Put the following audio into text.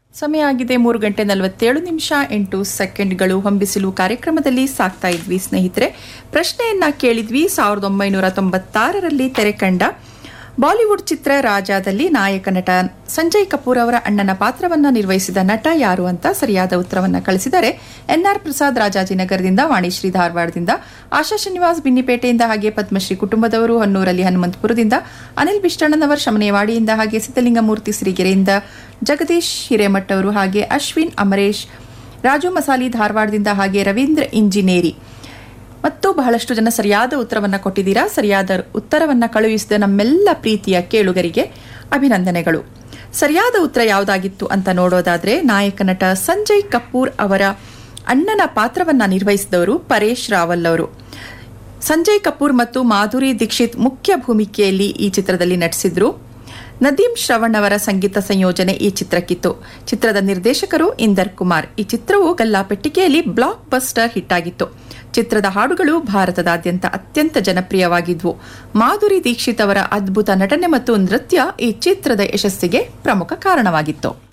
ಸಮಯ ಆಗಿದೆ ಮೂರು ಗಂಟೆ ನಲವತ್ತೇಳು ನಿಮಿಷ ಎಂಟು ಸೆಕೆಂಡ್ಗಳು ಹೊಂಬಿಸಿಲು ಕಾರ್ಯಕ್ರಮದಲ್ಲಿ ಸಾಕ್ತಾ ಇದ್ವಿ ಸ್ನೇಹಿತರೆ ಪ್ರಶ್ನೆಯನ್ನ ಕೇಳಿದ್ವಿ ಸಾವಿರದ ಒಂಬೈನೂರ ತೊಂಬತ್ತಾರರಲ್ಲಿ ತೆರೆ ಕಂಡ ಬಾಲಿವುಡ್ ಚಿತ್ರ ರಾಜಾದಲ್ಲಿ ನಾಯಕ ನಟ ಸಂಜಯ್ ಕಪೂರ್ ಅವರ ಅಣ್ಣನ ಪಾತ್ರವನ್ನ ನಿರ್ವಹಿಸಿದ ನಟ ಯಾರು ಅಂತ ಸರಿಯಾದ ಉತ್ತರವನ್ನ ಕಳಿಸಿದರೆ ಎನ್ಆರ್ ಪ್ರಸಾದ್ ರಾಜಾಜಿನಗರದಿಂದ ವಾಣಿಶ್ರೀ ಧಾರವಾಡದಿಂದ ಆಶಾ ಶ್ರೀನಿವಾಸ್ ಬಿನ್ನಿಪೇಟೆಯಿಂದ ಹಾಗೆ ಪದ್ಮಶ್ರೀ ಕುಟುಂಬದವರು ಹೊನ್ನೂರಲ್ಲಿ ಹನುಮಂತಪುರದಿಂದ ಅನಿಲ್ ಬಿಷ್ಟಣ್ಣನವರ್ ಶಮನೆವಾಡಿಯಿಂದ ಹಾಗೆ ಸಿದ್ದಲಿಂಗಮೂರ್ತಿ ಸಿರಿಗೆರೆಯಿಂದ ಜಗದೀಶ್ ಹಿರೇಮಠ್ ಅವರು ಹಾಗೆ ಅಶ್ವಿನ್ ಅಮರೇಶ್ ರಾಜು ಮಸಾಲಿ ಧಾರವಾಡದಿಂದ ಹಾಗೆ ರವೀಂದ್ರ ಇಂಜಿನೇರಿ ಮತ್ತು ಬಹಳಷ್ಟು ಜನ ಸರಿಯಾದ ಉತ್ತರವನ್ನ ಕೊಟ್ಟಿದ್ದೀರಾ ಸರಿಯಾದ ಉತ್ತರವನ್ನ ಕಳುಹಿಸಿದ ನಮ್ಮೆಲ್ಲ ಪ್ರೀತಿಯ ಕೇಳುಗರಿಗೆ ಅಭಿನಂದನೆಗಳು ಸರಿಯಾದ ಉತ್ತರ ಯಾವುದಾಗಿತ್ತು ಅಂತ ನೋಡೋದಾದ್ರೆ ನಾಯಕ ನಟ ಸಂಜಯ್ ಕಪೂರ್ ಅವರ ಅಣ್ಣನ ಪಾತ್ರವನ್ನ ನಿರ್ವಹಿಸಿದವರು ಪರೇಶ್ ರಾವಲ್ ಅವರು ಸಂಜಯ್ ಕಪೂರ್ ಮತ್ತು ಮಾಧುರಿ ದೀಕ್ಷಿತ್ ಮುಖ್ಯ ಭೂಮಿಕೆಯಲ್ಲಿ ಈ ಚಿತ್ರದಲ್ಲಿ ನಟಿಸಿದ್ರು ನದೀಂ ಶ್ರವಣ್ ಅವರ ಸಂಗೀತ ಸಂಯೋಜನೆ ಈ ಚಿತ್ರಕ್ಕಿತ್ತು ಚಿತ್ರದ ನಿರ್ದೇಶಕರು ಇಂದರ್ ಕುಮಾರ್ ಈ ಚಿತ್ರವು ಗಲ್ಲಾಪೆಟ್ಟಿಗೆಯಲ್ಲಿ ಬ್ಲಾಕ್ ಬಸ್ಟರ್ ಹಿಟ್ ಆಗಿತ್ತು ಚಿತ್ರದ ಹಾಡುಗಳು ಭಾರತದಾದ್ಯಂತ ಅತ್ಯಂತ ಜನಪ್ರಿಯವಾಗಿದ್ವು ಮಾಧುರಿ ದೀಕ್ಷಿತ್ ಅವರ ಅದ್ಭುತ ನಟನೆ ಮತ್ತು ನೃತ್ಯ ಈ ಚಿತ್ರದ ಯಶಸ್ಸಿಗೆ ಪ್ರಮುಖ ಕಾರಣವಾಗಿತ್ತು